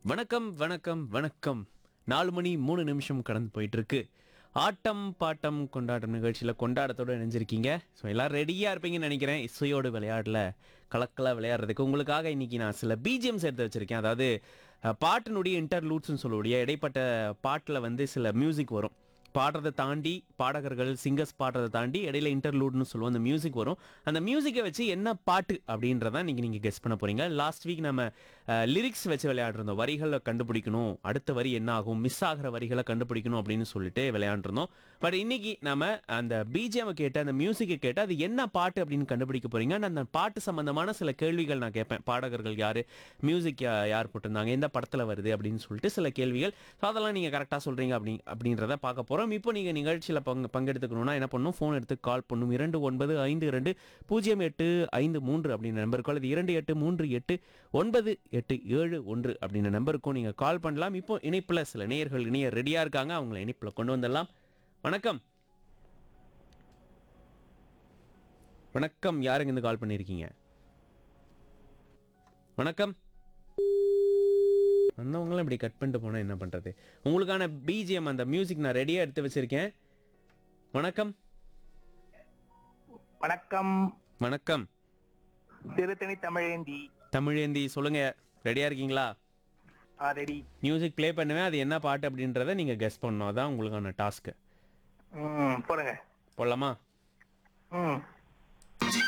வணக்கம் வணக்கம் வணக்கம் நாலு மணி மூணு நிமிஷம் கடந்து போயிட்டு இருக்கு ஆட்டம் பாட்டம் கொண்டாட்டம் நிகழ்ச்சியில் கொண்டாட்டத்தோடு இணைஞ்சிருக்கீங்க ஸோ எல்லாரும் ரெடியாக இருப்பீங்கன்னு நினைக்கிறேன் இசையோடு விளையாடல கலக்கலாக விளையாடுறதுக்கு உங்களுக்காக இன்னைக்கு நான் சில பிஜிஎம்ஸ் எடுத்து வச்சிருக்கேன் அதாவது அஹ், பாட்டினுடைய இன்டர்லூட்ஸ்னு சொல்லக்கூடிய இடைப்பட்ட பாட்டில் வந்து சில மியூசிக் வரும் பாடுறதை தாண்டி பாடகர்கள் சிங்கர்ஸ் பாடுறதை தாண்டி இடையில இன்டர்லூட்னு சொல்லுவோம் அந்த மியூசிக் வரும் அந்த மியூசிக்கை வச்சு என்ன பாட்டு அப்படின்றத நீங்கள் நீங்கள் கெஸ் பண்ண போறீங்க லாஸ்ட் வீக் நம்ம லிரிக்ஸ் வச்சு விளையாடிருந்தோம் வரிகளை கண்டுபிடிக்கணும் அடுத்த வரி என்ன ஆகும் மிஸ் ஆகிற வரிகளை கண்டுபிடிக்கணும் அப்படின்னு சொல்லிட்டு விளையாண்டுருந்தோம் பட் இன்னைக்கு நம்ம அந்த பிஜிஎம் கேட்டு அந்த மியூசிக்கை கேட்டு அது என்ன பாட்டு அப்படின்னு கண்டுபிடிக்க போறீங்க And அந்த பாட்டு சம்பந்தமான சில கேள்விகள் நான் கேட்பேன் பாடகர்கள் யாரு மியூசிக் யார் போட்டிருந்தாங்க எந்த படத்துல வருது அப்படின்னு சொல்லிட்டு சில கேள்விகள் So அதெல்லாம் நீங்க கரெக்டாக சொல்றீங்க அப்படி அப்படின்றத பார்க்க போறோம் இப்போ நீங்க நிகழ்ச்சியில பங்கு பங்கெடுத்துக்கணும்னா என்ன பண்ணணும் ஃபோன் எடுத்து கால் பண்ணும் இரண்டு ஒன்பது ஐந்து இரண்டு பூஜ்ஜியம் எட்டு ஐந்து மூன்று அப்படின்ற நம்பருக்கு அல்லது இரண்டு எட்டு மூன்று எட்டு ஒன்பது எட்டு ஏழு ஒன்று அப்படின்ற நம்பருக்கும் நீங்க கால் பண்ணலாம் இப்போ இணைப்புல சில நேயர்கள் இணைய ரெடியா இருக்காங்க அவங்கள இணைப்புல கொண்டு வந்துடலாம் வணக்கம் வணக்கம் யாருங்க இருந்து கால் பண்ணியிருக்கீங்க வணக்கம் வந்தவங்களும் இப்படி கட் பண்ணிட்டு போனால் என்ன பண்ணுறது உங்களுக்கான பிஜிஎம் அந்த மியூசிக் நான் ரெடியாக எடுத்து வச்சிருக்கேன் வணக்கம் வணக்கம் வணக்கம் திருத்தணி தமிழேந்தி தமிழேந்தி சொல்லுங்க ரெடியாக இருக்கீங்களா ரெடி மியூசிக் ப்ளே பண்ணுவேன் அது என்ன பாட்டு அப்படின்றத நீங்கள் கெஸ் பண்ணணும் அதான் உங்களுக்கான டாஸ்க்கு ம் போடுங்க போடலாமா ம்